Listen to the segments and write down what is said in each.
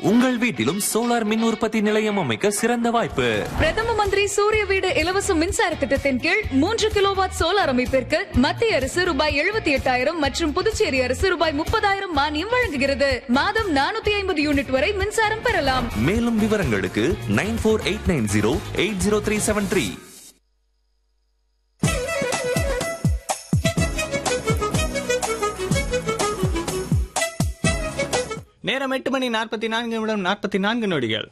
உங்கள் வீட்டிலும் சோலார் மின் உற்பத்தி நிலையம் அமைக்க சிறந்த வாய்ப்பு பிரதம மந்திரி சூரிய வீடு இலவச மின்சார திட்டத்தின் கீழ் மூன்று கிலோவாட் சோலார் அமைப்பிற்கு மத்திய அரசு ரூபாய் எழுபத்தி எட்டாயிரம் மற்றும் புதுச்சேரி அரசு ரூபாய் முப்பதாயிரம் மானியம் வழங்குகிறது மாதம் நானூத்தி ஐம்பது யூனிட் வரை மின்சாரம் பெறலாம் மேலும் விவரங்களுக்கு nine four eight nine zero eight zero three seven three நேரம் எட்டு மணி நாற்பத்தி நான்கு நிமிடம் நாற்பத்தி நான்கு நொடிகள்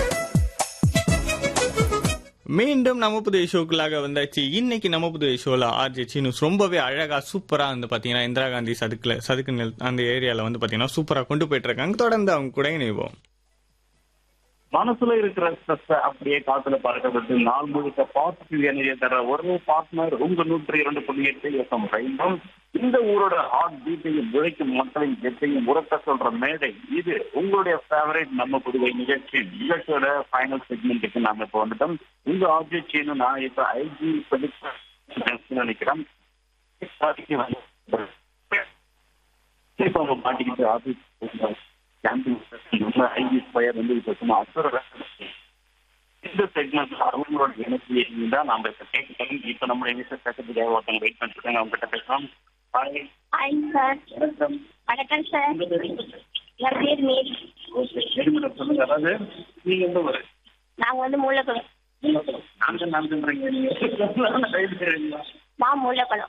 மீண்டும் நம்ம புதிய ஷோக்குள்ளாக வந்தாச்சு இன்னைக்கு நம்ம புதிய ஷோல ஆர்ஜே சீனுஸ் ரொம்பவே அழகா சூப்பரா வந்து பாத்தீங்கன்னா இந்திரா காந்தி சதுக்குல சதுக்கு நில அந்த ஏரியால வந்து பாத்தீங்கன்னா சூப்பரா கொண்டு போயிட்டு இருக்காங்க தொடர்ந்து அவங்க கூட இணைவோம் மனசுல இருக்கிற ஸ்ட்ரெஸ் அப்படியே காத்துல பறக்கப்பட்டு நாள் முழுக்க பாசிட்டிவ் எனர்ஜியை தர ஒரே பார்ட்னர் உங்க நூற்றி இரண்டு புள்ளி எட்டு எஃப்எம் ரெண்டும் இந்த ஊரோட ஹார்ட் பீட்டையும் உழைக்கும் மக்களின் கெட்டையும் உரத்த சொல்ற மேடை இது உங்களுடைய ஃபேவரட் நம்ம புதுவை நிகழ்ச்சி நிகழ்ச்சியோட ஃபைனல் செக்மெண்ட்டுக்கு நாம இப்போ வந்துட்டோம் உங்க ஆப்ஜெக்ட் செய்யணும் நான் இப்ப ஐஜி நினைக்கிறேன் இப்போ அவங்க மாட்டிக்கிட்டு ஆபீஸ் கேம்பிங் ஐஜி ஸ்கொயர் வந்து இப்போ சும்மா அசுர இந்த செக்மெண்ட் அவங்களோட எனர்ஜி தான் நாம இப்ப கேட்கணும் இப்ப நம்ம எங்க பேசுறதுக்காக ஒருத்தவங்க வெயிட் பண்ணிட்டு இருக்காங்க அவங்க கிட்ட பேசலாம் ஹாய் ஹாய் சார் வணக்கம் சார் என் பேர் மேரி மேடம் சொல்லுங்க அதாவது நீங்க எந்த ஊரு நாங்க வந்து மூலக்குளம் நாங்க நாங்க நான் மூலக்குளம்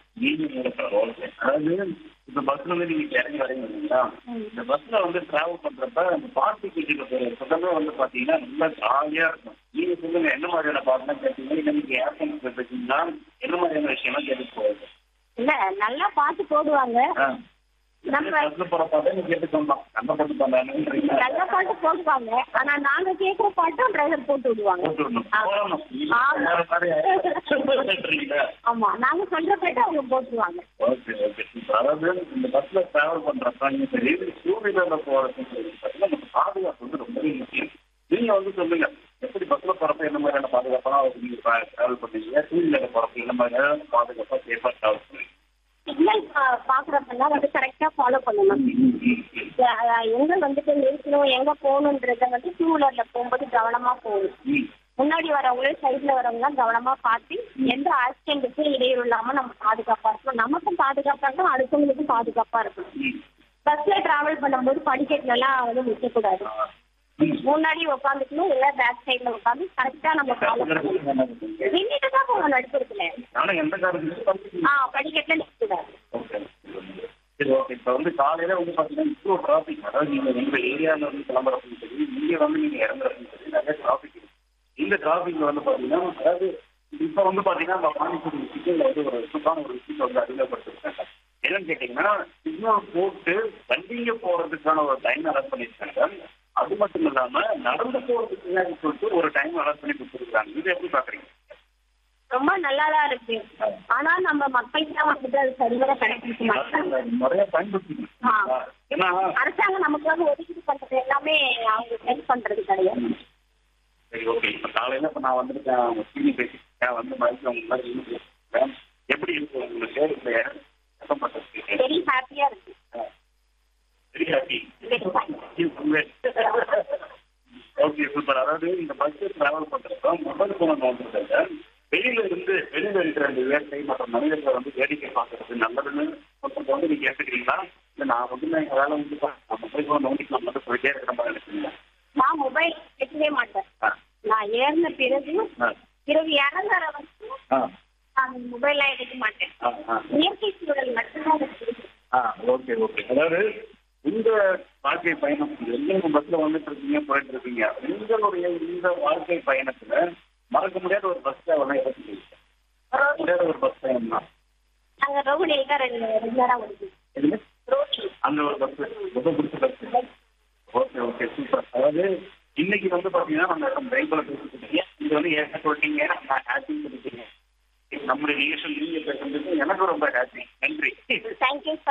அதாவது இப்ப பஸ்ல வந்து நீங்க இறங்கி வரீங்க இல்லைங்களா இந்த பஸ்ல வந்து டிராவல் பண்றப்ப அந்த பாட்டு கேட்டு சுத்தமே வந்து பாத்தீங்கன்னா ரொம்ப ஜாலியா இருக்கும் நீங்க சொல்லுங்க என்ன மாதிரியான பாட்டுலாம் கேட்டீங்க இல்ல நீங்க ஏர்போன் கேட்டீங்கன்னா என்ன மாதிரியான விஷயம்லாம் கேட்டு போகுது இல்ல நல்லா பாட்டு போடுவாங்க நம்ம பஸ்ல போற பாட்டை நீங்க கேட்டுக்கோமா அந்த பாட்டு பண்ணாங்க நல்ல பாட்டு போடுவாங்க ஆனா நாங்க கேக்குற பாட்டும் டிரைவர் போட்டு விடுவாங்க போடணும் ஆமா. வேற மாதிரி கேட்டுறீங்களா ஆமா நாங்க சொல்ற பாட்டு அவங்க போட்டுருவாங்க ஓகே ஓகே அதாவது இந்த பஸ்ல டிராவல் பண்றப்ப நீங்க சரி டூ வீலர்ல போறதுன்னு சொல்லி பார்த்தீங்கன்னா நமக்கு பாதுகாப்பு வந்து ரொம்பவே முக்கியம் நீங்க வந்து சொல்லுங்க எப்படி பஸ்ல போறப்ப என்ன மாதிரியான பாதுகாப்பா நீங்க டிராவல் பண்ணீங்க டூ வீலர்ல போறப்ப என்ன மாதிரியான பாதுகாப்பா சேஃபா டிராவல் பண்ணீங்க சிக்னல் பாக்குறப்பெல்லாம் வந்து கரெக்டா ஃபாலோ பண்ணணும் அஹ் எங்க வந்துட்டு நிறுத்தணும் எங்க போகணுன்றத வந்து டூ வீலர்ல போகும்போது கவனமா போகணும் முன்னாடி வரவங்களும் சைட்ல வரவங்க கவனமா பார்த்து எந்த ஆக்சிடென்ட்டுக்கும் இடையூறு இல்லாம நம்ம பாதுகாப்பா இருக்கணும் நமக்கும் பாதுகாப்பா இருக்கணும் அடுத்தவங்களுக்கும் பாதுகாப்பா இருக்கணும் பஸ்ல டிராவல் பண்ணும்போது படிக்கட்டுல எல்லாம் வந்து நிற்கக்கூடாது முன்னாடி உட்காந்துக்கணும் இல்ல பேக் சைட்ல உட்காந்து கரெக்டா நம்ம ஃபாலோ பண்ணணும் நின்றுட்டு தான் போகணும் நடுப்புறத்துல ஆனா எந்த காரணத்துக்கு ஆ படிக்கட்டுல நிற்கக்கூடாது ஓகே சரி ஓகே இப்போ வந்து காலையில வந்து பாத்தீங்கன்னா இவ்வளோ டிராஃபிக் அதாவது நீங்க உங்க ஏரியால இருந்து கிளம்புறதுன்னு சரி இங்க வந்து நீங்க இறங்குறதுன்னு சரி நிறைய டிராஃபிக் இருக்கு இந்த டிராஃபிக்ல வந்து பாத்தீங்கன்னா அதாவது இப்ப வந்து பாத்தீங்கன்னா நம்ம பாண்டிச்சேரி சிக்கல்ல வந்து ஒரு சூப்பான ஒரு விஷயத்தை வந்து அறிமுகப்படுத்திருக்காங்க என்னன்னு கேட்டீங்கன்னா சிக்னல் போட்டு வண்டிங்க போறதுக்கான ஒரு டைம் அலாட் பண்ணிருக்காங்க அது மட்டும் இல்லாம நடந்து போறதுக்கு சொல்லிட்டு ஒரு டைம் அலாட் பண்ணி கொடுத்துருக்காங்க இது எப்படி பாக்குறீங்க ரொம்ப நல்லாதான் இருக்கு ஆனா நம்ம மக்களுக்கு தான் வந்துட்டு அது சரிவர கடைபிடிக்க மாட்டாங்க நிறைய பயன்படுத்திக்கணும் ஆ. ஏன்னா அரசாங்கம் நமக்காக ஒதுக்கீடு பண்றது எல்லாமே அவங்க ஹெல்ப் பண்றது கிடையாது சரி ஓகே இப்போ காலையில இப்போ நான் வந்துருக்கேன் அவங்க சீனி பேசிட்டேன் வந்து மறுபடியும் அவங்க மாதிரி இன்னும் பேசிட்டேன் எப்படி இருக்கு உங்களுக்கு இந்த கஷ்டப்பட்டிருக்கு வெரி ஹாப்பியா இருக்கு வெரி ஹாப்பி ஓகே சூப்பர் அதாவது இந்த பஸ் டிராவல் பண்றப்ப மொபைல் போன் நோண்டுறதுல வெளியில இருந்து வெளியில இருக்கிற அந்த இயற்கை மற்றும் மனிதர்களை வந்து வேடிக்கை பார்க்கறது நல்லதுன்னு ஒருத்தர் வந்து நீங்க கேட்டுக்கிறீங்களா இல்ல நான் வந்து நான் எங்க வேலை வந்து நான் மொபைல் போன் நோண்டிக்கலாம் மட்டும் சொல்லிட்டே இருக்கிற மாதிரி நினைக்கிறீங்களா நான் மொபைல் எடுக்கவே மாட்டேன் ஆ. நான் ஏறின பிறகு ஆ. பிறகு இறங்குற வரைக்கும் ஆ நான் மொபைல்லாம் எடுக்க மாட்டேன் ஆ ஆ இயற்கை சூழல் மட்டும்தான் எனக்கு பிடிக்கும். ஆ ஓகே ஓகே அதாவது இந்த வாழ்க்கை பயணம் எங்க பஸ்ல வந்துட்டு இருக்கீங்க போயிட்டு இருக்கீங்க உங்களுடைய இந்த வாழ்க்கை பயணத்துல மறக்க முடியாத ஒரு பஸ் டிராவல் பத்தி ரோட்ல முடியாத ஒரு பஸ் பயணம் தான் நாங்க ரோடில் தான் ரெகுலரா வருது எதுங்க? ரோட்ல அந்த ஒரு பஸ் ரொம்ப பிடிச்ச பஸ் ஓகே ஓகே சூப்பர் அதாவது இன்னைக்கு வந்து பாத்தீங்கன்னா நம்ம பிரேக்ல பேசிட்டு இருக்கீங்க இது வந்து ஏற்க சொல்லிட்டீங்க நான் ஹாப்பி சொல்லிட்டீங்க நம்முடைய நிகழ்ச்சி நீங்க பேசுறதுக்கு எனக்கு ரொம்ப ஹாப்பி நன்றி தேங்க்யூ